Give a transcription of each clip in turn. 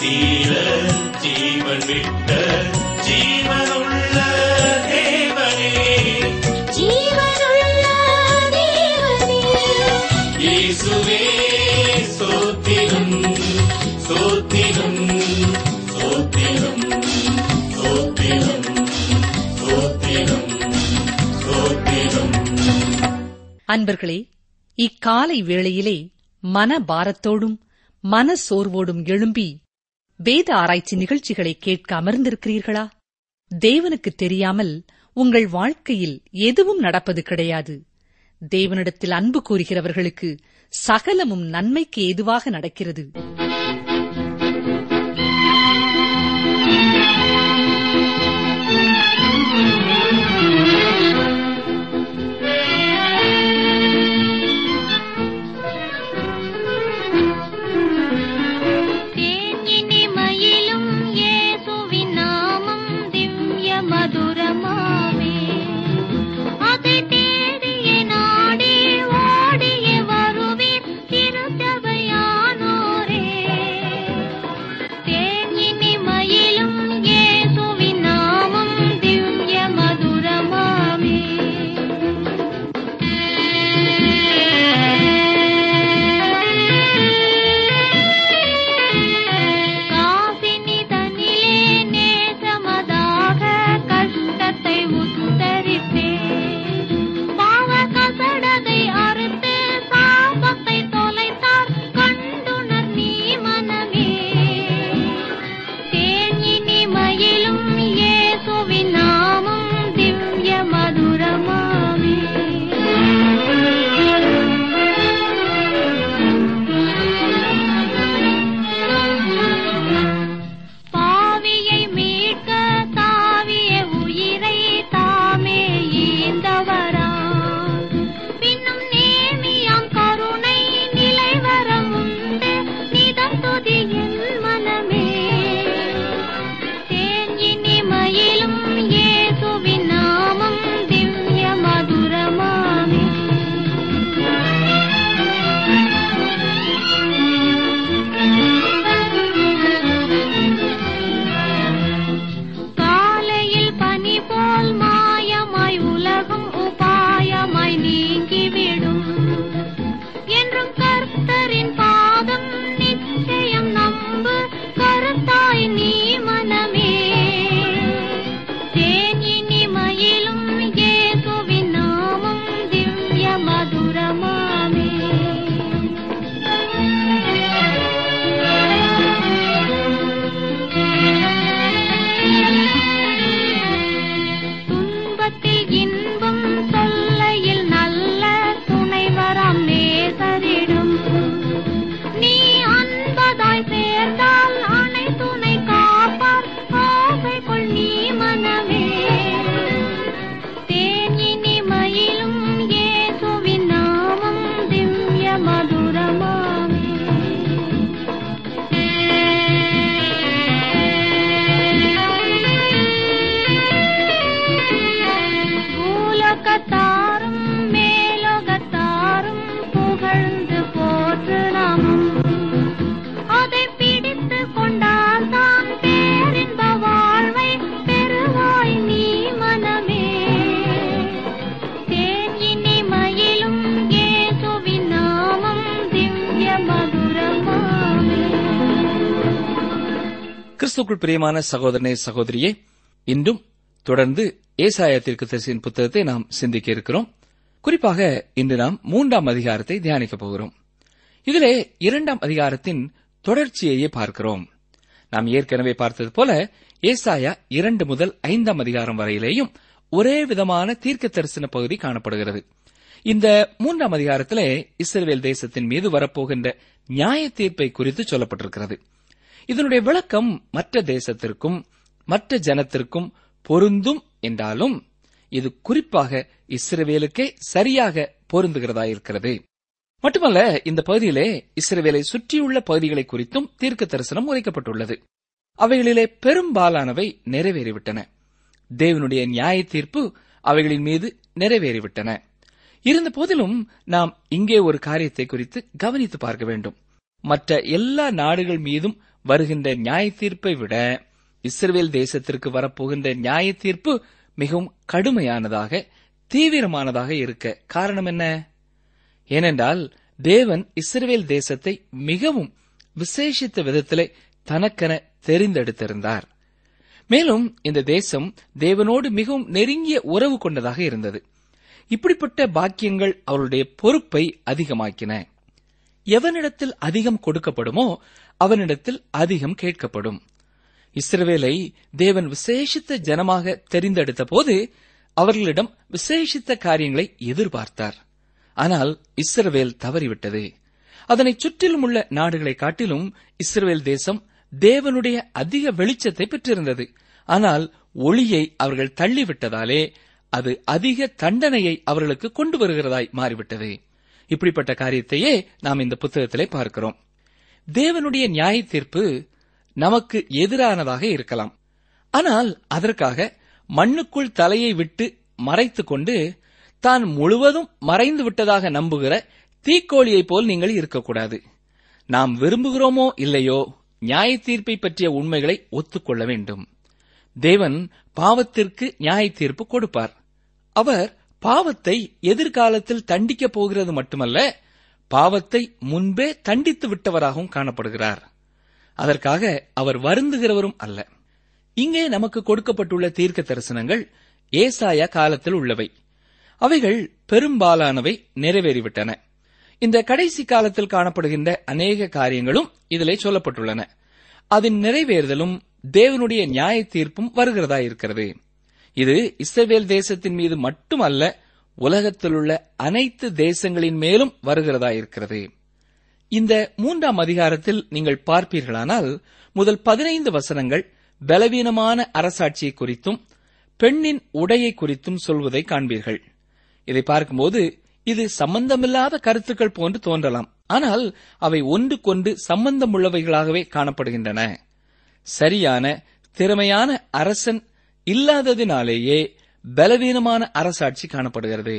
தீர ஜீவன் விட்ட ஜீவனுள்ள தேவனே ஜீவனுள்ள தேவனே இயேசுவே ஸ்தோத்திரம் ஸ்தோத்திரம் ஸ்தோத்திரம் ஸ்தோத்திரம் ஸ்தோத்திரம் ஸ்தோத்திரம் அன்பர்களே இக்காலை வேளையிலே மன பாரத்தோடும் மன சோர்வோடும் எழும்பி வேத ஆராய்ச்சி நிகழ்ச்சிகளை கேட்க அமர்ந்திருக்கிறீர்களா தேவனுக்கு தெரியாமல் உங்கள் வாழ்க்கையில் எதுவும் நடப்பது கிடையாது தேவனிடத்தில் அன்பு கூறுகிறவர்களுக்கு சகலமும் நன்மைக்கு ஏதுவாக நடக்கிறது தேனினிமயிலும் இயேசுவின் நாமம் திவ்ய மதுரமாமே அதை தேடியே நாடி ஓடியே வருவீர் திருச்சபையானோரே தேனினிமயிலும் இயேசுவின் நாமம் திவ்ய மதுரமாமே காசினி தன்னிலே நேசமதாக கஷ்டத்தை உத்தரித்தே பாவ கசடதை அறுத்து சாபத்தை தொலைத்தார் கண்டுணர் நீ மனமே தேனினி மயிலும் இயேசுவின் நாமம் திவ்ய மதுரமாமே பாவியை மீட்க தாவிய உயிரை தாமே ஈந்தவரா பின்னும் நேமியாம் கருணை நிலைவரம் உண்டு நிதம் துதி என் மனமே தேனினி மயிலும் இயேசுவின் நாமம் திவ்ய மதுரமாமே காலையில் பனி போல் மாயமாய் உலகம் உபாயமாய் நீங்கிவிடும் என்றும் கர்த்தரின் பாதம் நிச்சயம் நம்பு கருத்தாய் நீ மனமே தேனினி மயிலும் இயேசுவின் நாமம் திவ்ய மதுரமாமே துன்பத்தில் இன்பம் சொல்லையில் நல்ல துணைவராம் நேசரிடும் நீ அன்பதாய் சேர்ந்தால் அணை துணை காப்பார் ஆசைக்குள் நீ மனமே தேனினி மயிலும் இயேசுவின் நாமம் திவ்ய மதுரமாமே பூலோகத்தாரும் மேலோகத்தாரும் புகழ்ந்து போற்று நாமம் அதை பிடித்து கொண்டால் தான் பேரின்ப வாழ்வை பெறுவாய் நீ மனமே தேனினி மயிலும் இயேசுவின் நாமம் திவ்ய மதுரமாமே கிறிஸ்துக்குள் பிரியமான சகோதரனே சகோதரியே இன்றும் தொடர்ந்து ஏசாயா தீர்க்கதரிசியின் புத்தகத்தை நாம் சிந்திக்க இருக்கிறோம் குறிப்பாக இன்று நாம் மூன்றாம் அதிகாரத்தை தியானிக்கப் போகிறோம் இதிலே இரண்டாம் அதிகாரத்தின் தொடர்ச்சியையே பார்க்கிறோம் நாம் ஏற்கனவே பார்த்தது போல ஏசாயா இரண்டு முதல் ஐந்தாம் அதிகாரம் வரையிலேயும் ஒரே விதமான தீர்க்க தரிசன பகுதி காணப்படுகிறது இந்த மூன்றாம் அதிகாரத்திலே இஸ்ரவேல் தேசத்தின் மீது வரப்போகின்ற நியாய தீர்ப்பை குறித்து சொல்லப்பட்டிருக்கிறது இதனுடைய விளக்கம் மற்ற தேசத்திற்கும் மற்ற ஜனத்திற்கும் பொருந்தும் என்றாலும் இது குறிப்பாக இஸ்ரவேலுக்கே சரியாக பொருந்துகிறதாயிருக்கிறது மட்டுமல்ல இந்த பகுதியிலே இஸ்ரவேலை சுற்றியுள்ள பகுதிகளை குறித்தும் தீர்க்க தரிசனம் உரைக்கப்பட்டுள்ளது அவைகளிலே பெரும்பாலானவை நிறைவேறிவிட்டன தேவனுடைய நியாய தீர்ப்பு அவைகளின் மீது நிறைவேறிவிட்டன இருந்த போதிலும் நாம் இங்கே ஒரு காரியத்தை குறித்து கவனித்து பார்க்க வேண்டும் மற்ற எல்லா நாடுகள் மீதும் வருகின்ற நியாய தீர்ப்பை விட இஸ்ரவேல் தேசத்திற்கு வரப்போகின்ற நியாய தீர்ப்பு மிகவும் கடுமையானதாக தீவிரமானதாக இருக்க காரணம் என்ன ஏனென்றால் தேவன் இஸ்ரவேல் தேசத்தை மிகவும் விசேஷித்த விதத்திலே தனக்கென தெரிந்தெடுத்திருந்தார் மேலும் இந்த தேசம் தேவனோடு மிகவும் நெருங்கிய உறவு கொண்டதாக இருந்தது இப்படிப்பட்ட பாக்கியங்கள் அவருடைய பொறுப்பை அதிகமாக்கின எவனிடத்தில் அதிகம் கொடுக்கப்படுமோ அவனிடத்தில் அதிகம் கேட்கப்படும் இஸ்ரவேலை தேவன் விசேஷித்த ஜனமாக தெரிந்தெடுத்த போது அவர்களிடம் விசேஷித்த காரியங்களை எதிர்பார்த்தார் ஆனால் இஸ்ரவேல் தவறிவிட்டது அதனைச் சுற்றிலும் உள்ள நாடுகளை காட்டிலும் இஸ்ரவேல் தேசம் தேவனுடைய அதிக வெளிச்சத்தை பெற்றிருந்தது ஆனால் ஒளியை அவர்கள் தள்ளிவிட்டதாலே அது அதிக தண்டனையை அவர்களுக்கு கொண்டு வருகிறதாய் மாறிவிட்டது இப்படிப்பட்ட காரியத்தையே நாம் இந்த புத்தகத்திலே பார்க்கிறோம் தேவனுடைய நியாய தீர்ப்பு நமக்கு எதிரானதாக இருக்கலாம் ஆனால் அதற்காக மண்ணுக்குள் தலையை விட்டு மறைத்துக் கொண்டு தான் முழுவதும் மறைந்து விட்டதாக நம்புகிற தீக்கோழியைப் போல் நீங்கள் இருக்கக்கூடாது நாம் விரும்புகிறோமோ இல்லையோ நியாய தீர்ப்பை பற்றிய உண்மைகளை ஒத்துக்கொள்ள வேண்டும் தேவன் பாவத்திற்கு நியாய தீர்ப்பு கொடுப்பார் அவர் பாவத்தை எதிர்காலத்தில் தண்டிக்கப் போகிறது மட்டுமல்ல பாவத்தை முன்பே தண்டித்து விட்டவராகவும் காணப்படுகிறார் அதற்காக அவர் வருந்துகிறவரும் அல்ல இங்கே நமக்கு கொடுக்கப்பட்டுள்ள தீர்க்க தரிசனங்கள் ஏசாயா காலத்தில் உள்ளவை அவைகள் பெரும்பாலானவை நிறைவேறிவிட்டன இந்த கடைசி காலத்தில் காணப்படுகின்ற அநேக காரியங்களும் இதிலே சொல்லப்பட்டுள்ளன அதன் நிறைவேறுதலும் தேவனுடைய நியாய தீர்ப்பும் வருகிறதா இருக்கிறது இது இஸ்ரவேல் தேசத்தின் மீது மட்டுமல்ல உலகத்திலுள்ள அனைத்து தேசங்களின் மேலும் வருகிறதா இருக்கிறது இந்த மூன்றாம் அதிகாரத்தில் நீங்கள் பார்ப்பீர்களானால் முதல் பதினைந்து வசனங்கள் பலவீனமான அரசாட்சியை குறித்தும் பெண்ணின் உடையை குறித்தும் சொல்வதை காண்பீர்கள் இதை பார்க்கும்போது இது சம்பந்தமில்லாத கருத்துக்கள் போன்று தோன்றலாம் ஆனால் அவை ஒன்றுக்கொன்று சம்பந்தமுள்ளவைகளாகவே காணப்படுகின்றன சரியான திறமையான அரசன் இல்லாததினாலேயே பலவீனமான அரசாட்சி காணப்படுகிறது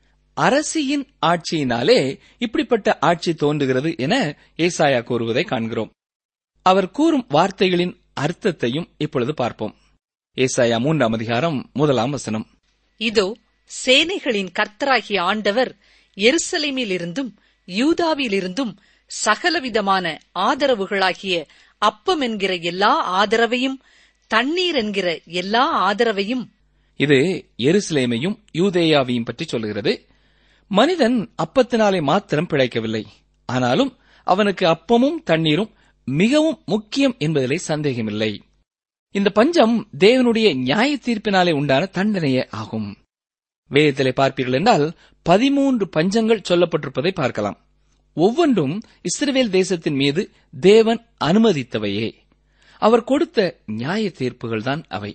அரசியின் ஆட்சியினாலே இப்படிப்பட்ட ஆட்சி தோன்றுகிறது என ஏசாயா கூறுவதை காண்கிறோம் அவர் கூறும் வார்த்தைகளின் அர்த்தத்தையும் இப்பொழுது பார்ப்போம் ஏசாயா மூன்றாம் அதிகாரம் முதலாம் வசனம் இதோ சேனைகளின் கர்த்தராகிய ஆண்டவர் எருசலேமிலிருந்தும் யூதாவிலிருந்தும் சகலவிதமான ஆதரவுகளாகிய அப்பம் என்கிற எல்லா ஆதரவையும் தண்ணீர் என்கிற எல்லா ஆதரவையும் இது எருசலேமையும் யூதேயாவையும் பற்றி சொல்லுகிறது மனிதன் அப்பத்தினாலே மாத்திரம் பிழைக்கவில்லை ஆனாலும் அவனுக்கு அப்பமும் தண்ணீரும் மிகவும் முக்கியம் என்பதிலே சந்தேகமில்லை இந்த பஞ்சம் தேவனுடைய நியாய தீர்ப்பினாலே உண்டான தண்டனையே ஆகும் வேதத்திலே பார்ப்பீர்கள் என்றால் பதிமூன்று பஞ்சங்கள் சொல்லப்பட்டிருப்பதை பார்க்கலாம் ஒவ்வொன்றும் இஸ்ரவேல் தேசத்தின் மீது தேவன் அனுமதித்தவையே அவர் கொடுத்த நியாய தீர்ப்புகள் தான் அவை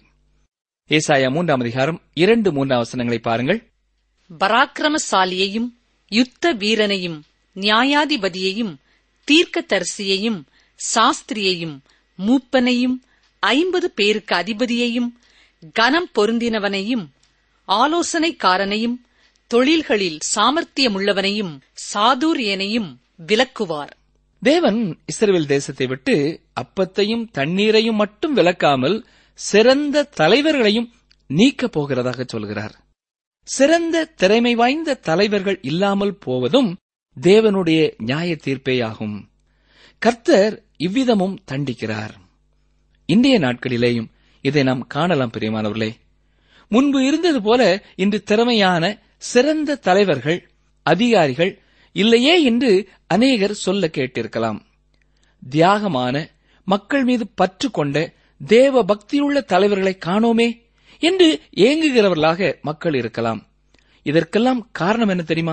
ஏசாயா மூன்றாம் அதிகாரம் இரண்டு மூன்றாம் வசனங்களை பாருங்கள் பராக்கிரமசாலியையும் யுத்த வீரனையும் நியாயாதிபதியையும் தீர்க்கதரிசியையும் சாஸ்திரியையும் மூப்பனையும் ஐம்பது பேருக்கு அதிபதியையும் கனம் பொருந்தினவனையும் ஆலோசனைக்காரனையும் தொழில்களில் சாமர்த்தியமுள்ளவனையும் சாதுரியனையும் விலக்குவார் தேவன் இஸ்ரவேல் தேசத்தை விட்டு அப்பத்தையும் தண்ணீரையும் மட்டும் விலக்காமல் சிறந்த தலைவர்களையும் நீக்கப் போகிறதாக சொல்கிறார் சிறந்த திறமை வாய்ந்த தலைவர்கள் இல்லாமல் போவதும் தேவனுடைய நியாய தீர்ப்பேயாகும் கர்த்தர் இவ்விதமும் தண்டிக்கிறார் இன்றைய நாட்களிலேயும் இதை நாம் காணலாம் பிரியமானவர்களே முன்பு இருந்தது போல இன்று திறமையான சிறந்த தலைவர்கள் அதிகாரிகள் இல்லையே என்று அநேகர் சொல்ல கேட்டிருக்கலாம் தியாகமான மக்கள் மீது பற்று கொண்ட தேவ பக்தியுள்ள தலைவர்களை காணோமே என்று ஏங்குகிறவர்களாக மக்கள் இருக்கலாம் இதற்கெல்லாம் காரணம் என்ன தெரியுமா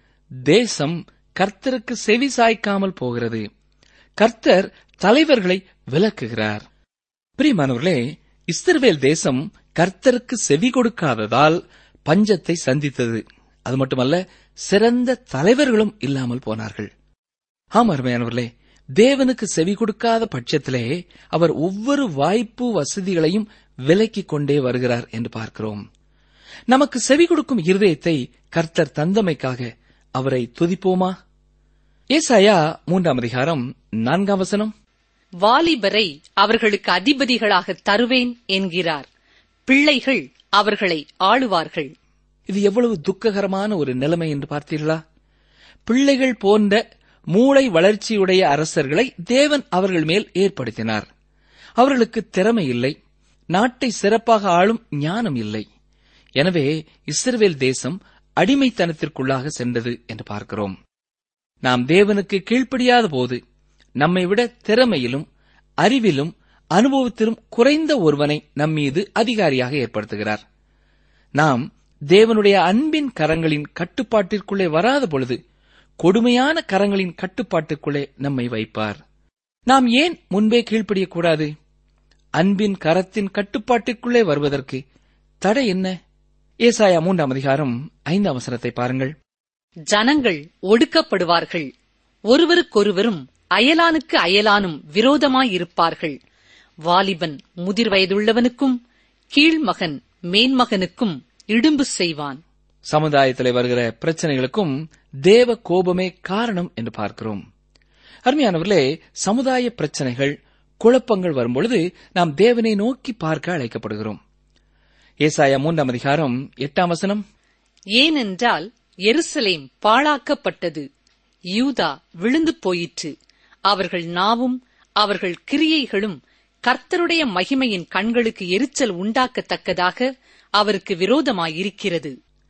தேசம் கர்த்தருக்கு செவி சாய்க்காமல் போகிறது கர்த்தர் தலைவர்களை விலக்குகிறார் பிரியமானவர்களே இஸ்ரவேல் தேசம் கர்த்தருக்கு செவி கொடுக்காததால் பஞ்சத்தை சந்தித்தது அது மட்டுமல்ல சிறந்த தலைவர்களும் இல்லாமல் போனார்கள் ஆம் அருமையானவர்களே தேவனுக்கு செவி கொடுக்காத பட்சத்திலே அவர் ஒவ்வொரு வாய்ப்பு வசதிகளையும் விலக்கிக் கொண்டே வருகிறார் என்று பார்க்கிறோம் நமக்கு செவி கொடுக்கும் இருதயத்தை கர்த்தர் தந்தமைக்காக அவரை துதிப்போமா ஏசாயா மூன்றாம் அதிகாரம் நான்காம் வசனம் வாலிபரை அவர்களுக்கு அதிபதிகளாக தருவேன் என்கிறார் பிள்ளைகள் அவர்களை ஆளுவார்கள் இது எவ்வளவு துக்ககரமான ஒரு நிலைமை என்று பார்த்தீர்களா பிள்ளைகள் போன்ற மூளை வளர்ச்சியுடைய அரசர்களை தேவன் அவர்கள் மேல் ஏற்படுத்தினார் அவர்களுக்கு திறமை இல்லை நாட்டை சிறப்பாக ஆளும் ஞானம் இல்லை எனவே இஸ்ரவேல் தேசம் அடிமைத்தனத்திற்குள்ளாக சென்றது என்று பார்க்கிறோம் நாம் தேவனுக்கு கீழ்ப்படியாத போது நம்மை விட திறமையிலும் அறிவிலும் அனுபவத்திலும் குறைந்த ஒருவனை நம்மீது அதிகாரியாக ஏற்படுத்துகிறார் நாம் தேவனுடைய அன்பின் கரங்களின் கட்டுப்பாட்டிற்குள்ளே வராத பொழுது கொடுமையான கரங்களின் கட்டுப்பாட்டுக்குள்ளே நம்மை வைப்பார் நாம் ஏன் முன்பே கீழ்ப்படியக்கூடாது அன்பின் கரத்தின் கட்டுப்பாட்டிற்குள்ளே வருவதற்கு தடை என்ன ஏசாயா மூன்றாம் அதிகாரம் ஐந்தாம் அவசரத்தை பாருங்கள் ஜனங்கள் ஒடுக்கப்படுவார்கள் ஒருவருக்கொருவரும் அயலானுக்கு அயலானும் விரோதமாயிருப்பார்கள் வாலிபன் முதிர் வயதுள்ளவனுக்கும் கீழ்மகன் மேன்மகனுக்கும் இடும்பு செய்வான் சமுதாயத்தில் வருகிற பிரச்சனைகளுக்கும் தேவ கோபமே காரணம் என்று பார்க்கிறோம் அருமையானவர்களே சமுதாய பிரச்சனைகள் குழப்பங்கள் வரும்பொழுது நாம் தேவனை நோக்கி பார்க்க அழைக்கப்படுகிறோம் ஏசாயா மூன்றாம் அதிகாரம் எட்டாம் வசனம் ஏனென்றால் எருசலேம் பாழாக்கப்பட்டது யூதா விழுந்து போயிற்று அவர்கள் நாவும் அவர்கள் கிரியைகளும் கர்த்தருடைய மகிமையின் கண்களுக்கு எரிச்சல் உண்டாக்கத்தக்கதாக அவருக்கு விரோதமாயிருக்கிறது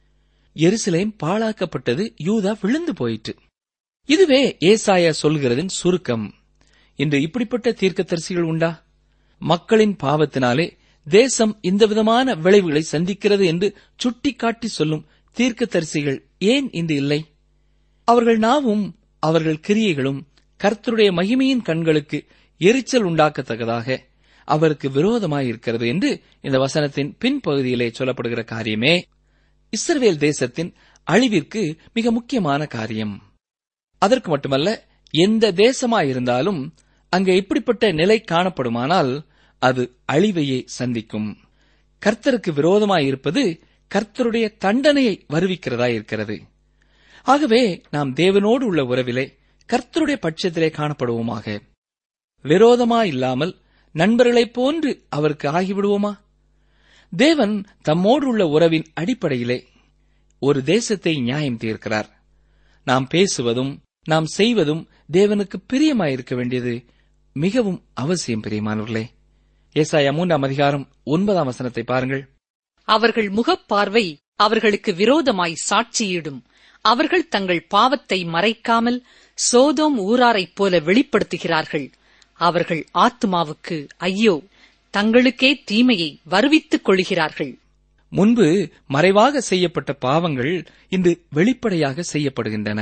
எருசலேம் பாழாக்கப்பட்டது யூதா விழுந்து போயிற்று இதுவே ஏசாயா சொல்கிறதின் சுருக்கம் இன்று இப்படிப்பட்ட தீர்க்கதரிசிகள் உண்டா மக்களின் பாவத்தினாலே தேசம் இந்த விதமான விளைவுகளை சந்திக்கிறது என்று சுட்டிக்காட்டி சொல்லும் தீர்க்கதரிசிகள் ஏன் இன்று இல்லை அவர்கள் நாவும் அவர்கள் கிரியைகளும் கர்த்தருடைய மகிமையின் கண்களுக்கு எரிச்சல் உண்டாக்கத்தக்கதாக அவருக்கு விரோதமாயிருக்கிறது என்று இந்த வசனத்தின் பின்பகுதியிலே சொல்லப்படுகிற காரியமே இஸ்ரவேல் தேசத்தின் அழிவிற்கு மிக முக்கியமான காரியம் அதற்கு மட்டுமல்ல எந்த தேசமாயிருந்தாலும் அங்கே இப்படிப்பட்ட நிலை காணப்படுமானால் அது அழிவையே சந்திக்கும் கர்த்தருக்கு விரோதமாயிருப்பது கர்த்தருடைய தண்டனையை வருவிக்கிறதா இருக்கிறது ஆகவே நாம் தேவனோடு உள்ள உறவிலே கர்த்தருடைய பட்சத்திலே காணப்படுவோமாக விரோதமாயில்லாமல் நண்பர்களைப் போன்று அவருக்கு ஆகிவிடுவோமா தேவன் தம்மோடு உள்ள உறவின் அடிப்படையிலே ஒரு தேசத்தை நியாயம் தீர்க்கிறார் நாம் பேசுவதும் நாம் செய்வதும் தேவனுக்கு பிரியமாயிருக்க வேண்டியது மிகவும் அவசியம் பிரியமானவர்களே ஏசாயா மூன்றாம் அதிகாரம் ஒன்பதாம் வசனத்தை பாருங்கள் அவர்கள் முகப்பார்வை அவர்களுக்கு விரோதமாய் சாட்சியிடும் அவர்கள் தங்கள் பாவத்தை மறைக்காமல் சோதோம் ஊராரைப் போல வெளிப்படுத்துகிறார்கள் அவர்கள் ஆத்துமாவுக்கு ஐயோ தங்களுக்கே தீமையை வருவித்துக் கொள்கிறார்கள் முன்பு மறைவாக செய்யப்பட்ட பாவங்கள் இன்று வெளிப்படையாக செய்யப்படுகின்றன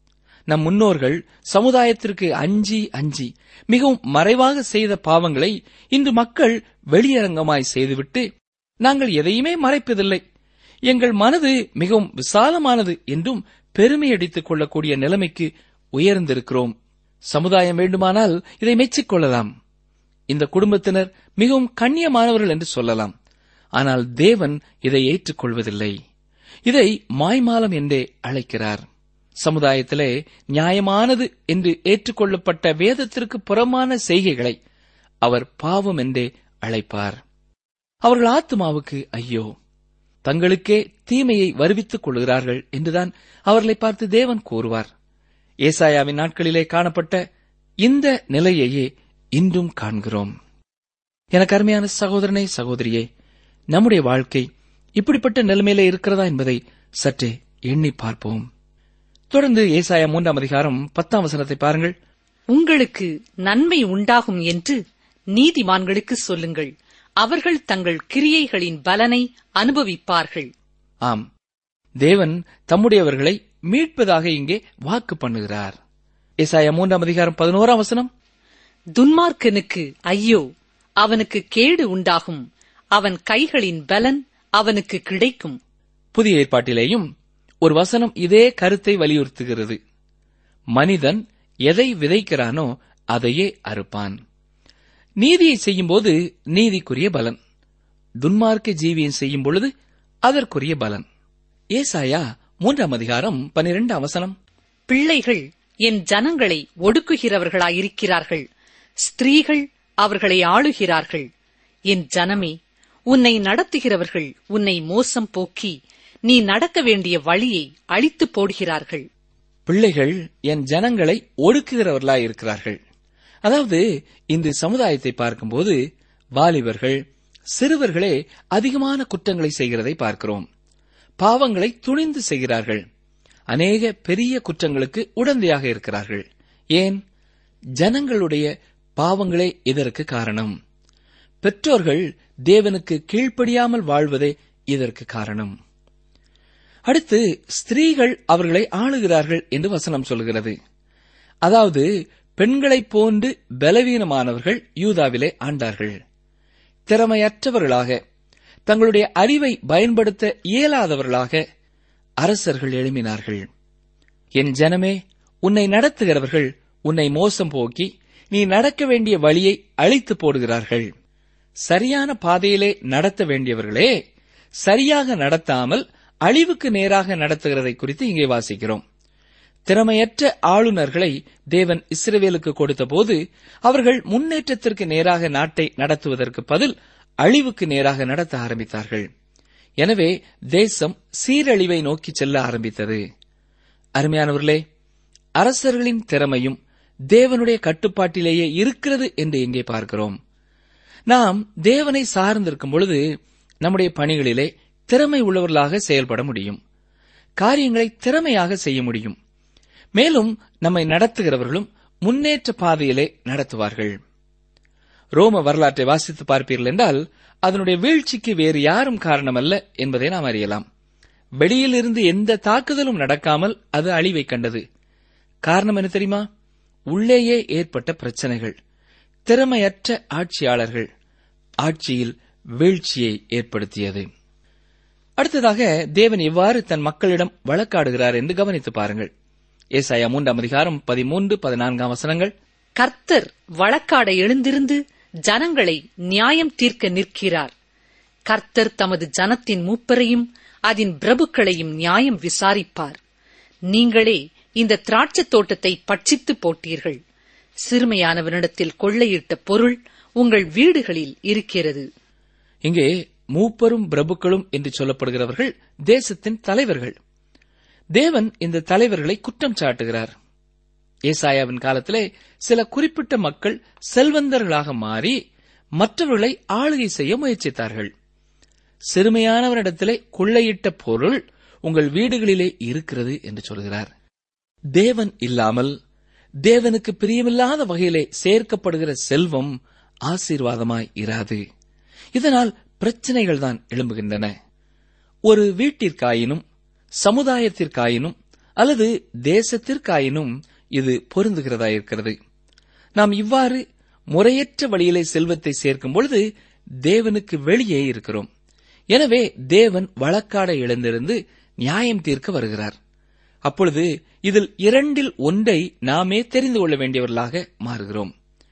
நம் முன்னோர்கள் சமுதாயத்திற்கு அஞ்சி அஞ்சி மிகவும் மறைவாக செய்த பாவங்களை இன்று மக்கள் வெளியரங்கமாய் செய்துவிட்டு நாங்கள் எதையுமே மறைப்பதில்லை எங்கள் மனது மிகவும் விசாலமானது என்றும் பெருமையடித்துக் கொள்ளக்கூடிய நிலைமைக்கு உயர்ந்திருக்கிறோம் சமுதாயம் வேண்டுமானால் இதை மெச்சிக்கொள்ளலாம் இந்த குடும்பத்தினர் மிகவும் கண்ணியமானவர்கள் என்று சொல்லலாம் ஆனால் தேவன் இதை ஏற்றுக்கொள்வதில்லை இதை மாய்மாலம் என்றே அழைக்கிறார் சமுதாயத்திலே நியாயமானது என்று ஏற்றுக்கொள்ளப்பட்ட வேதத்திற்கு புறமான செய்கைகளை அவர் பாவம் என்றே அழைப்பார் அவர்கள் ஆத்மாவுக்கு ஐயோ தங்களுக்கே தீமையை வருவித்துக் கொள்கிறார்கள் என்றுதான் அவர்களை பார்த்து தேவன் கூறுவார் ஏசாயாவின் நாட்களிலே காணப்பட்ட இந்த நிலையையே இன்றும் காண்கிறோம் எனக்கு அருமையான சகோதரனே சகோதரியே நம்முடைய வாழ்க்கை இப்படிப்பட்ட நிலைமையிலே இருக்கிறதா என்பதை சற்றே எண்ணி பார்ப்போம் தொடர்ந்து ஏசாயா மூன்றாம் அதிகாரம் பத்தாம் வசனத்தை பாருங்கள் உங்களுக்கு நன்மை உண்டாகும் என்று நீதிமான்களுக்கு சொல்லுங்கள் அவர்கள் தங்கள் கிரியைகளின் பலனை அனுபவிப்பார்கள் ஆம் தேவன் தம்முடையவர்களை மீட்பதாக இங்கே வாக்கு பண்ணுகிறார் ஏசாயா மூன்றாம் அதிகாரம் பதினோராம் வசனம் துன்மார்க்கனுக்கு ஐயோ அவனுக்கு கேடு உண்டாகும் அவன் கைகளின் பலன் அவனுக்கு கிடைக்கும் புதிய ஏற்பாட்டிலேயும் ஒரு வசனம் இதே கருத்தை வலியுறுத்துகிறது மனிதன் எதை விதைக்கிறானோ அதையே அறுப்பான் நீதியை செய்யும்போது நீதிக்குரிய பலன் துன்மார்க்க ஜீவியம் செய்யும் பொழுது அதற்குரிய பலன் ஏசாயா மூன்றாம் அதிகாரம் பனிரெண்டாம் வசனம் பிள்ளைகள் என் ஜனங்களை ஒடுக்குகிறவர்களாயிருக்கிறார்கள் ஸ்திரீகள் அவர்களை ஆளுகிறார்கள் என் ஜனமே உன்னை நடத்துகிறவர்கள் உன்னை மோசம் போக்கி நீ நடக்க வேண்டிய வழியை அழித்துப் போடுகிறார்கள் பிள்ளைகள் என் ஜனங்களை ஒடுக்குகிறவர்களாய் இருக்கிறார்கள் அதாவது இந்த சமுதாயத்தை பார்க்கும்போது வாலிபர்கள் சிறுவர்களே அதிகமான குற்றங்களை செய்கிறதை பார்க்கிறோம் பாவங்களை துணிந்து செய்கிறார்கள் அநேக பெரிய குற்றங்களுக்கு உடந்தையாக இருக்கிறார்கள் ஏன் ஜனங்களுடைய பாவங்களே இதற்கு காரணம் பெற்றோர்கள் தேவனுக்கு கீழ்ப்படியாமல் வாழ்வதே இதற்கு காரணம் அடுத்து ஸ்திரீகள் அவர்களை ஆளுகிறார்கள் என்று வசனம் சொல்கிறது அதாவது பெண்களைப் போன்று பலவீனமானவர்கள் யூதாவிலே ஆண்டார்கள் திறமையற்றவர்களாக தங்களுடைய அறிவை பயன்படுத்த இயலாதவர்களாக அரசர்கள் எழும்பினார்கள் என் ஜனமே உன்னை நடத்துகிறவர்கள் உன்னை மோசம் போக்கி நீ நடக்க வேண்டிய வழியை அழித்து போடுகிறார்கள் சரியான பாதையிலே நடத்த வேண்டியவர்களே சரியாக நடத்தாமல் அழிவுக்கு நேராக நடத்துகிறதை குறித்து இங்கே வாசிக்கிறோம் திறமையற்ற ஆளுநர்களை தேவன் இஸ்ரவேலுக்கு கொடுத்தபோது அவர்கள் முன்னேற்றத்திற்கு நேராக நாட்டை நடத்துவதற்கு பதில் அழிவுக்கு நேராக நடத்த ஆரம்பித்தார்கள் எனவே தேசம் சீரழிவை நோக்கி செல்ல ஆரம்பித்தது அருமையானவர்களே அரசர்களின் திறமையும் தேவனுடைய கட்டுப்பாட்டிலேயே இருக்கிறது என்று இங்கே பார்க்கிறோம் நாம் தேவனை சார்ந்திருக்கும் பொழுது நம்முடைய பணிகளிலே திறமை உள்ளவர்களாக செயல்பட முடியும் காரியங்களை திறமையாக செய்ய முடியும் மேலும் நம்மை நடத்துகிறவர்களும் முன்னேற்ற பாதையிலே நடத்துவார்கள் ரோம வரலாற்றை வாசித்து பார்ப்பீர்கள் என்றால் அதனுடைய வீழ்ச்சிக்கு வேறு யாரும் காரணமல்ல என்பதை நாம் அறியலாம் வெளியிலிருந்து எந்த தாக்குதலும் நடக்காமல் அது அழிவை கண்டது காரணம் என்ன தெரியுமா உள்ளேயே ஏற்பட்ட பிரச்சனைகள் திறமையற்ற ஆட்சியாளர்கள் ஆட்சியில் வீழ்ச்சியை ஏற்படுத்தியது அடுத்ததாக தேவன் எவ்வாறு தன் மக்களிடம் வழக்காடுகிறார் என்று கவனித்து பாருங்கள் ஏசாயா மூன்றாம் அதிகாரம் பதிமூன்று பதினான்காம் வசனங்கள் கர்த்தர் வழக்காட எழுந்திருந்து ஜனங்களை நியாயம் தீர்க்க நிற்கிறார் கர்த்தர் தமது ஜனத்தின் மூப்பரையும் அதன் பிரபுக்களையும் நியாயம் விசாரிப்பார் நீங்களே இந்த திராட்சைத் தோட்டத்தை பட்சித்து போட்டீர்கள் சிறுமையானவனிடத்தில் கொள்ளையிட்ட பொருள் உங்கள் வீடுகளில் இருக்கிறது இங்கே மூப்பரும் பிரபுக்களும் என்று சொல்லப்படுகிறவர்கள் தேசத்தின் தலைவர்கள் தேவன் இந்த தலைவர்களை குற்றம் சாட்டுகிறார் ஏசாயாவின் காலத்திலே சில குறிப்பிட்ட மக்கள் செல்வந்தர்களாக மாறி மற்றவர்களை ஆளுகை செய்ய முயற்சித்தார்கள் சிறுமையானவரிடத்திலே கொள்ளையிட்ட பொருள் உங்கள் வீடுகளிலே இருக்கிறது என்று சொல்கிறார் தேவன் இல்லாமல் தேவனுக்கு பிரியமில்லாத வகையிலே சேர்க்கப்படுகிற செல்வம் ஆசீர்வாதமாய் இராது இதனால் பிரச்சனைகள் தான் எழும்புகின்றன ஒரு வீட்டிற்காயினும் சமுதாயத்திற்காயினும் அல்லது தேசத்திற்காயினும் இது பொருந்துகிறதா இருக்கிறது நாம் இவ்வாறு முறையற்ற வழியிலே செல்வத்தை சேர்க்கும் பொழுது தேவனுக்கு வெளியே இருக்கிறோம் எனவே தேவன் வழக்காட எழுந்திருந்து நியாயம் தீர்க்க வருகிறார் அப்பொழுது இதில் இரண்டில் ஒன்றை நாமே தெரிந்து கொள்ள வேண்டியவர்களாக மாறுகிறோம்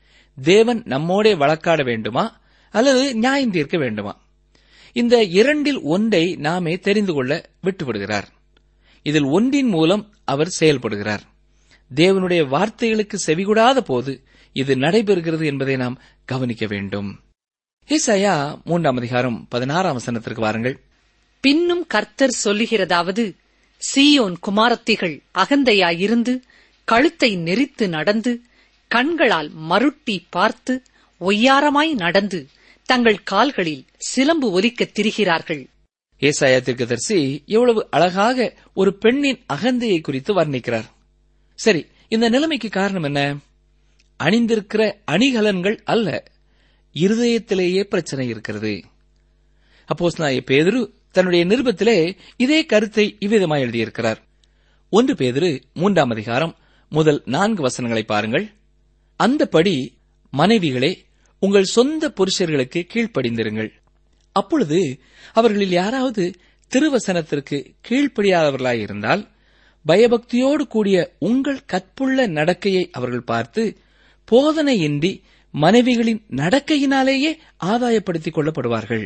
தேவன் நம்மோடே வழக்காட வேண்டுமா அல்லது நியாயம் தீர்க்க வேண்டுமா இந்த இரண்டில் ஒன்றை நாமே தெரிந்து கொள்ள விட்டுவிடுகிறார் இதில் ஒன்றின் மூலம் அவர் செயல்படுகிறார் தேவனுடைய வார்த்தைகளுக்கு செவிகூடாத போது இது நடைபெறுகிறது என்பதை நாம் கவனிக்க வேண்டும் ஏசாயா மூன்றாம் அதிகாரம் பதினாறாம் வசனத்திற்கு வாருங்கள் பின்னும் கர்த்தர் சொல்லுகிறதாவது சீயோன் குமாரத்திகள் அகந்தையாயிருந்து கழுத்தை நெரித்து நடந்து கண்களால் மருட்டி பார்த்து ஒய்யாரமாய் நடந்து தங்கள் கால்களில் சிலம்பு ஒலிக்கத் திரிகிறார்கள் ஏசாயா தீர்க்கதரிசி எவ்வளவு அழகாக ஒரு பெண்ணின் அகந்தையை குறித்து வர்ணிக்கிறார் சரி இந்த நிலைமைக்கு காரணம் என்ன அணிந்திருக்கிற அணிகலன்கள் அல்ல இருதயத்திலேயே பிரச்சனை இருக்கிறது அப்போஸ் பேதுரு தன்னுடைய நிருபத்திலே இதே கருத்தை இவ்விதமாய் எழுதியிருக்கிறார் ஒன்று பேதுரு மூன்றாம் அதிகாரம் முதல் நான்கு வசனங்களை பாருங்கள் அந்தபடி மனைவிகளே உங்கள் சொந்த புருஷர்களுக்கு கீழ்ப்படிந்திருங்கள் அப்பொழுது அவர்களில் யாராவது திருவசனத்திற்கு கீழ்ப்படியாதவர்களாயிருந்தால் பயபக்தியோடு கூடிய உங்கள் கற்புள்ள நடக்கையை அவர்கள் பார்த்து போதனையின்றி மனைவிகளின் நடக்கையினாலேயே ஆதாயப்படுத்திக் கொள்ளப்படுவார்கள்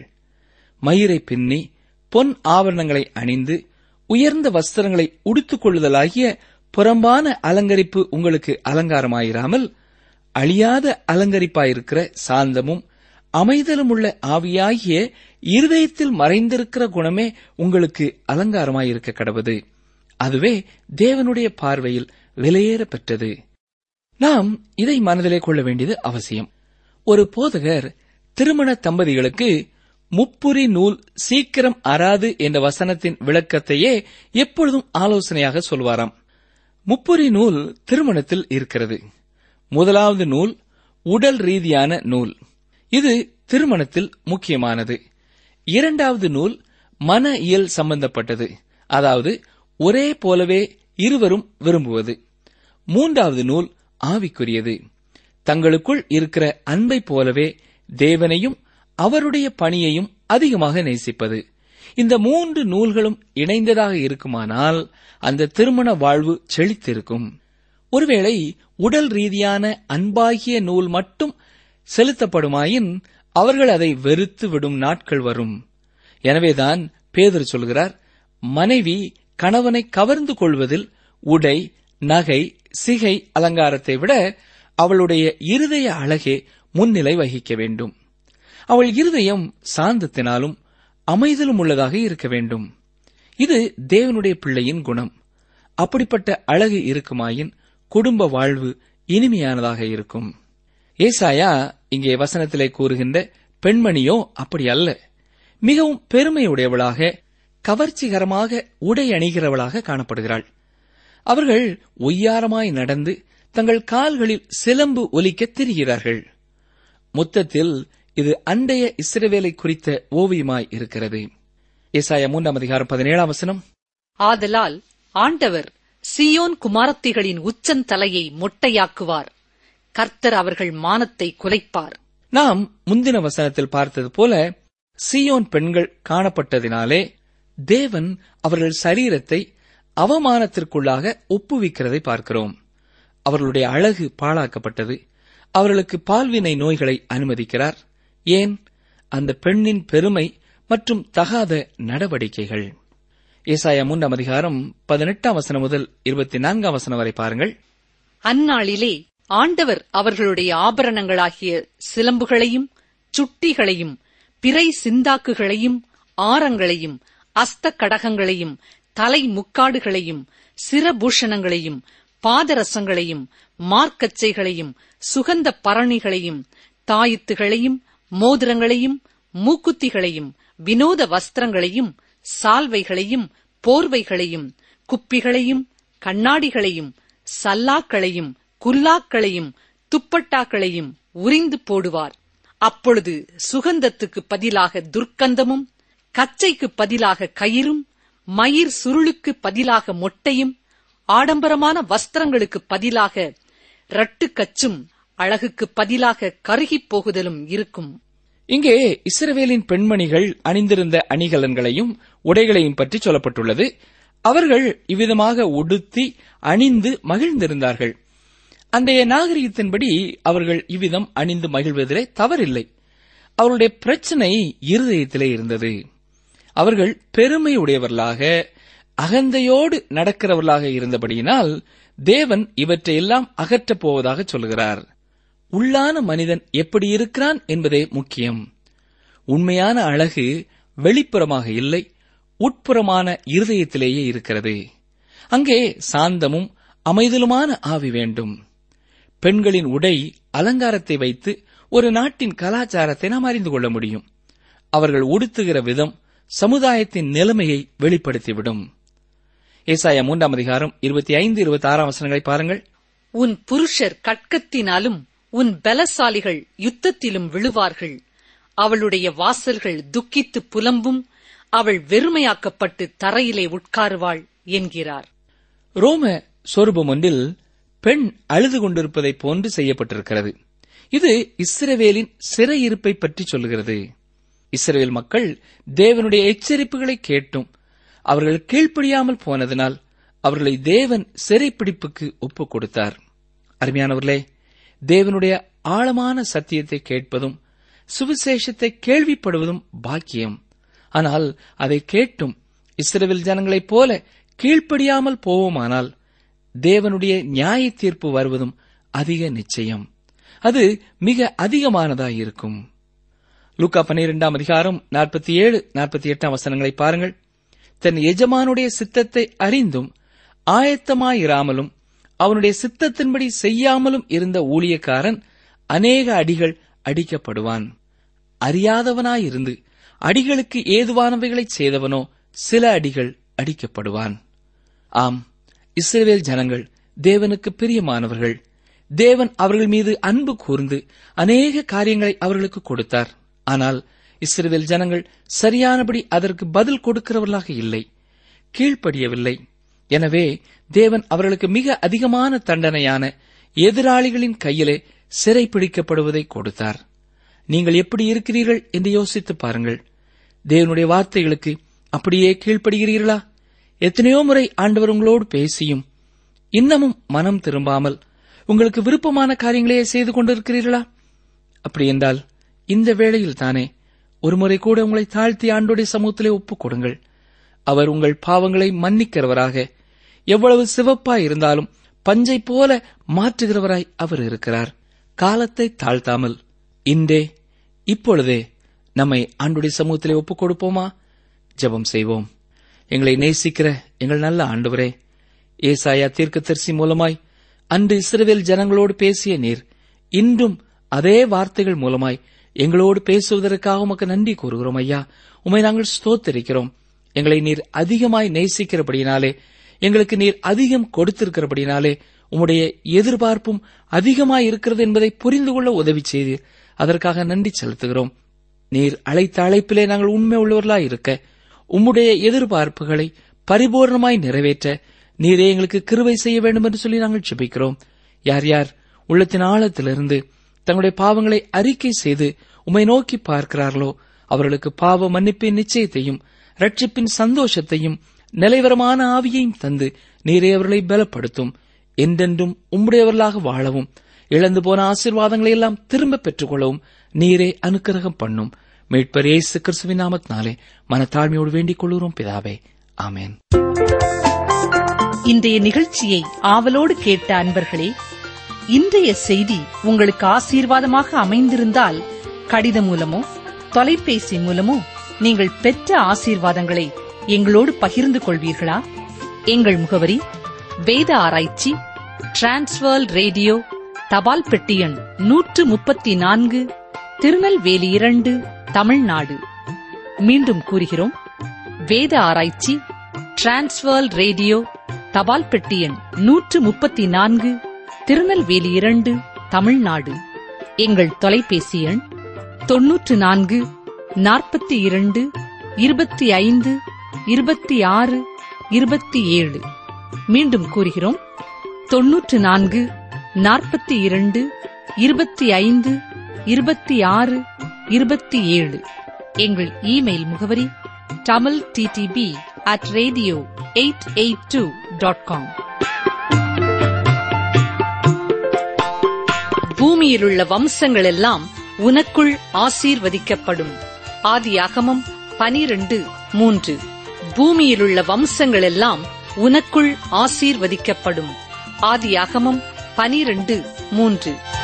மயிரை பின்னி பொன் ஆபரணங்களை அணிந்து உயர்ந்த வஸ்திரங்களை உடுத்துக் கொள்ளுதலாகிய புறம்பான அலங்கரிப்பு உங்களுக்கு அலங்காரமாயிராமல் அழியாத அலங்கரிப்பாயிருக்கிற சாந்தமும் அமைதலும் உள்ள ஆவியாகிய இருதயத்தில் மறைந்திருக்கிற குணமே உங்களுக்கு அலங்காரமாயிருக்க கடவுது அதுவே தேவனுடைய பார்வையில் விலையேற பெற்றது நாம் இதை மனதிலே கொள்ள வேண்டியது அவசியம் ஒரு போதகர் திருமண தம்பதிகளுக்கு முப்புரி நூல் சீக்கிரம் அறாது என்ற வசனத்தின் விளக்கத்தையே எப்பொழுதும் ஆலோசனையாக சொல்வாராம் முப்புரி நூல் திருமணத்தில் இருக்கிறது முதலாவது நூல் உடல் ரீதியான நூல் இது திருமணத்தில் முக்கியமானது இரண்டாவது நூல் மன இயல் சம்பந்தப்பட்டது அதாவது ஒரே போலவே இருவரும் விரும்புவது மூன்றாவது நூல் ஆவிக்குரியது தங்களுக்குள் இருக்கிற அன்பை போலவே தேவனையும் அவருடைய பணியையும் அதிகமாக நேசிப்பது இந்த மூன்று நூல்களும் இணைந்ததாக இருக்குமானால் அந்த திருமண வாழ்வு செழித்திருக்கும் ஒருவேளை உடல் ரீதியான அன்பாகிய நூல் மட்டும் செலுத்தப்படுமாயின் அவர்கள் அதை வெறுத்து விடும் நாட்கள் வரும் எனவேதான் பேதர் சொல்கிறார் மனைவி கணவனை கவர்ந்து கொள்வதில் உடை நகை சிகை அலங்காரத்தை விட அவளுடைய இருதய அழகே முன்னிலை வகிக்க வேண்டும் அவள் இருதயம் சாந்தத்தினாலும் அமைதலும் உள்ளதாக இருக்க வேண்டும் இது தேவனுடைய பிள்ளையின் குணம் அப்படிப்பட்ட அழகு இருக்குமாயின் குடும்ப வாழ்வு இனிமையானதாக இருக்கும் ஏசாயா இங்கே வசனத்திலே கூறுகின்ற பெண்மணியோ அப்படி அல்ல மிகவும் பெருமையுடையவளாக கவர்ச்சிகரமாக உடை அணிகிறவளாக காணப்படுகிறாள் அவர்கள் ஒய்யாரமாய் நடந்து தங்கள் கால்களில் சிலம்பு ஒலிக்கத் திரிகிறார்கள் மொத்தத்தில் இது அண்டைய இஸ்ரவேலை குறித்த ஓவியமாய் இருக்கிறது ஏசாயா மூன்றாம் அதிகாரம் பதினேழாம் வசனம் ஆதலால் ஆண்டவர் சியோன் குமாரத்திகளின் உச்சந்தலையை மொட்டையாக்குவார் கர்த்தர் அவர்கள் மானத்தை குலைப்பார் நாம் முந்தின வசனத்தில் பார்த்தது போல சியோன் பெண்கள் காணப்பட்டதினாலே தேவன் அவர்கள் சரீரத்தை அவமானத்திற்குள்ளாக ஒப்புவிக்கிறதை பார்க்கிறோம் அவர்களுடைய அழகு பாழாக்கப்பட்டது அவர்களுக்கு பால்வினை நோய்களை அனுமதிக்கிறார் ஏன் அந்த பெண்ணின் பெருமை மற்றும் தகாத நடவடிக்கைகள் ஏசாயா மூன்றாம் அதிகாரம் பதினெட்டாம் வசனம் முதல் இருபத்தி நான்காம் வசனம் வரை பாருங்கள் அந்நாளிலே ஆண்டவர் அவர்களுடைய ஆபரணங்களாகிய சிலம்புகளையும் சுட்டிகளையும் பிறை சிந்தாக்குகளையும் ஆரங்களையும் அஸ்த கடகங்களையும் தலை முக்காடுகளையும் சிரபூஷணங்களையும் பாதரசங்களையும் மார்க்கச்சைகளையும் சுகந்த பரணிகளையும் தாயித்துகளையும் மோதிரங்களையும் மூக்குத்திகளையும் வினோத வஸ்திரங்களையும் சால்வைகளையும் போர்வைகளையும் குப்பிகளையும் கண்ணாடிகளையும் சல்லாக்களையும் குல்லாக்களையும் துப்பட்டாக்களையும் உரிந்து போடுவார் அப்பொழுது சுகந்தத்துக்கு பதிலாக துர்க்கந்தமும் கச்சைக்கு பதிலாக கயிறும் மயிர் சுருளுக்கு பதிலாக மொட்டையும் ஆடம்பரமான வஸ்திரங்களுக்கு பதிலாக ரட்டுக்கச்சும் அழகுக்கு பதிலாக கருகிப் போகுதலும் இருக்கும் இங்கே இஸ்ரவேலின் பெண்மணிகள் அணிந்திருந்த அணிகலன்களையும் உடைகளையும் பற்றி சொல்லப்பட்டுள்ளது அவர்கள் இவ்விதமாக உடுத்தி அணிந்து மகிழ்ந்திருந்தார்கள் அன்றைய நாகரிகத்தின்படி அவர்கள் இவ்விதம் அணிந்து மகிழ்வதிலே தவறில்லை அவருடைய பிரச்சனை இருதயத்திலே இருந்தது அவர்கள் பெருமை உடையவர்களாக அகந்தையோடு நடக்கிறவர்களாக இருந்தபடியினால் தேவன் இவற்றையெல்லாம் அகற்றப் போவதாக சொல்கிறார் உள்ளான மனிதன் எப்படி இருக்கிறான் என்பதே முக்கியம் உண்மையான அழகு வெளிப்புறமாக இல்லை உட்புறமான இருதயத்திலேயே இருக்கிறது அங்கே சாந்தமும் அமைதலுமான ஆவி வேண்டும் பெண்களின் உடை அலங்காரத்தை வைத்து ஒரு நாட்டின் கலாச்சாரத்தை நாம் அறிந்து கொள்ள முடியும் அவர்கள் உடுத்துகிற விதம் சமுதாயத்தின் நிலைமையை வெளிப்படுத்திவிடும் ஏசாயா மூன்றாம் அதிகாரம் இருபத்தி ஐந்து இருபத்தி ஆறாம் வசனங்களை பாருங்கள் உன் புருஷர் கட்கத்தினாலும் உன் பலசாலிகள் யுத்தத்திலும் விழுவார்கள் அவளுடைய வாசல்கள் துக்கித்து புலம்பும் அவள் வெறுமையாக்கப்பட்டு தரையிலே உட்காருவாள் என்கிறார் ரோம சொரூபம் ஒன்றில் பெண் அழுது கொண்டிருப்பதைப் போன்று செய்யப்பட்டிருக்கிறது இது இஸ்ரவேலின் சிறையிருப்பை பற்றி சொல்லுகிறது இஸ்ரவேல் மக்கள் தேவனுடைய எச்சரிப்புகளை கேட்டும் அவர்கள் கீழ்ப்படியாமல் போனதினால் அவர்களை தேவன் சிறைப்பிடிப்புக்கு ஒப்புக் கொடுத்தார் அருமையானவர்களே தேவனுடைய ஆழமான சத்தியத்தை கேட்பதும் சுவிசேஷத்தை கேள்விப்படுவதும் பாக்கியம் ஆனால் அதை கேட்டும் இஸ்ரவேல் ஜனங்களைப் போல கீழ்ப்படியாமல் போவோமானால் தேவனுடைய நியாய தீர்ப்பு வருவதும் அதிக நிச்சயம் அது மிக அதிகமானதாயிருக்கும் லூக்கா பன்னிரெண்டாம் அதிகாரம் நாற்பத்தி ஏழு நாற்பத்தி எட்டாம் வசனங்களை பாருங்கள் தன் எஜமானுடைய சித்தத்தை அறிந்தும் ஆயத்தமாயிராமலும் அவனுடைய சித்தத்தின்படி செய்யாமலும் இருந்த ஊழியக்காரன் அநேக அடிகள் அடிக்கப்படுவான் அறியாதவனாயிருந்து அடிகளுக்கு ஏதுவானவைகளை செய்தவனோ சில அடிகள் அடிக்கப்படுவான் ஆம் இஸ்ரவேல் ஜனங்கள் தேவனுக்கு பிரியமானவர்கள் தேவன் அவர்கள் மீது அன்பு கூர்ந்து அநேக காரியங்களை அவர்களுக்கு கொடுத்தார் ஆனால் இஸ்ரவேல் ஜனங்கள் சரியானபடி அதற்கு பதில் கொடுக்கிறவர்களாக இல்லை கீழ்ப்படியவில்லை எனவே தேவன் அவர்களுக்கு மிக அதிகமான தண்டனையான எதிராளிகளின் கையிலே சிறைப்பிடிக்கப்படுவதை கொடுத்தார் நீங்கள் எப்படி இருக்கிறீர்கள் என்று யோசித்து பாருங்கள் தேவனுடைய வார்த்தைகளுக்கு அப்படியே கீழ்ப்படுகிறீர்களா எத்தனையோ முறை ஆண்டவர் உங்களோடு பேசியும் இன்னமும் மனம் திரும்பாமல் உங்களுக்கு விருப்பமான காரியங்களையே செய்து கொண்டிருக்கிறீர்களா அப்படி என்றால் இந்த வேளையில் தானே ஒருமுறை கூட உங்களை தாழ்த்தி ஆண்டோடைய சமூகத்திலே ஒப்புக் கொடுங்கள் அவர் உங்கள் பாவங்களை மன்னிக்கிறவராக எவ்வளவு சிவப்பாய் இருந்தாலும் பஞ்சை போல மாற்றுகிறவராய் அவர் இருக்கிறார் காலத்தை தாழ்த்தாமல் இன்றே இப்பொழுதே நம்மை ஆண்டுடைய சமூகத்திலே ஒப்புக் கொடுப்போமா ஜெபம் செய்வோம் எங்களை நேசிக்கிற எங்கள் நல்ல ஆண்டவரே ஏசாயா தீர்க்கதரிசி மூலமாய் அன்று இஸ்ரவேல் ஜனங்களோடு பேசிய நீர் இன்றும் அதே வார்த்தைகள் மூலமாய் எங்களோடு பேசுவதற்காக உமக்கு நன்றி கூறுகிறோம் ஐயா உமை நாங்கள் ஸ்தோத்தரிக்கிறோம் எங்களை நீர் அதிகமாய் நேசிக்கிறபடியினாலே எங்களுக்கு நீர் அதிகம் கொடுத்திருக்கிறபடினாலே உம்முடைய எதிர்பார்ப்பும் அதிகமாய் இருக்கிறது என்பதை புரிந்து கொள்ள உதவி செய்து அதற்காக நன்றி செலுத்துகிறோம் நீர் அழைத்த அழைப்பிலே நாங்கள் உண்மை உள்ளவர்களாய் இருக்க உம்முடைய எதிர்பார்ப்புகளை பரிபூர்ணமாய் நிறைவேற்ற நீரே எங்களுக்கு கிருவை செய்ய வேண்டும் என்று சொல்லி நாங்கள் ஜெபிக்கிறோம் யார் யார் உள்ளத்தின் ஆழத்திலிருந்து தங்களுடைய பாவங்களை அறிக்கை செய்து உம்மை நோக்கி பார்க்கிறார்களோ அவர்களுக்கு பாவ மன்னிப்பின் நிச்சயத்தையும் ரட்சிப்பின் சந்தோஷத்தையும் நிலைவரமான ஆவியையும் தந்து நீரே அவர்களை பலப்படுத்தும் என்றென்றும் உம்முடையவர்களாக வாழவும் இழந்து போன ஆசீர்வாதங்களை எல்லாம் திரும்ப பெற்றுக்கொள்ளவும் நீரே அனுக்கிரகம் பண்ணும் மீட்பர் இயேசு கிறிஸ்துவின் நாமத்தினாலே மனத்தாழ்மையோடு வேண்டிக் கொள்கிறோம் பிதாவே ஆமென் இன்றைய நிகழ்ச்சியை ஆவலோடு கேட்ட அன்பர்களே இன்றைய செய்தி உங்களுக்கு ஆசீர்வாதமாக அமைந்திருந்தால் கடிதம் மூலமோ தொலைபேசி மூலமோ நீங்கள் பெற்ற ஆசீர்வாதங்களை எங்களோடு பகிர்ந்து கொள்வீர்களா எங்கள் முகவரி வேத ஆராய்ச்சி டிரான்ஸ்வர் ரேடியோ தபால் பெட்டி எண் நூற்று முப்பத்தி நான்கு திருநெல்வேலி இரண்டு தமிழ்நாடு மீண்டும் கூறுகிறோம் வேத ஆராய்ச்சி டிரான்ஸ்வர் ரேடியோ தபால் பெட்டி எண் நூற்று முப்பத்தி நான்கு திருநெல்வேலி இரண்டு தமிழ்நாடு எங்கள் தொலைபேசி எண் தொன்னூற்று நான்கு நாற்பத்தி இரண்டு இருபத்தி ஐந்து இருபத்தி ஆறு இருபத்தி ஏழு மீண்டும் கூறுகிறோம் தொன்னூற்று நான்கு நாற்பத்தி இரண்டு இருபத்தி ஐந்து இருபத்தி ஆறு இருபத்தி ஏழு எங்கள் இமெயில் முகவரி Tamil DTP at radio eight eight two dot com பூமியிலுள்ள வம்சங்கள் எல்லாம் உனக்குள் ஆசீர்வதிக்கப்படும் ஆதியாகமம் பனிரெண்டு மூன்று பூமியிலுள்ள வம்சங்கள் எல்லாம் உனக்குள் ஆசீர்வதிக்கப்படும் ஆதியாகமம் பனிரெண்டு மூன்று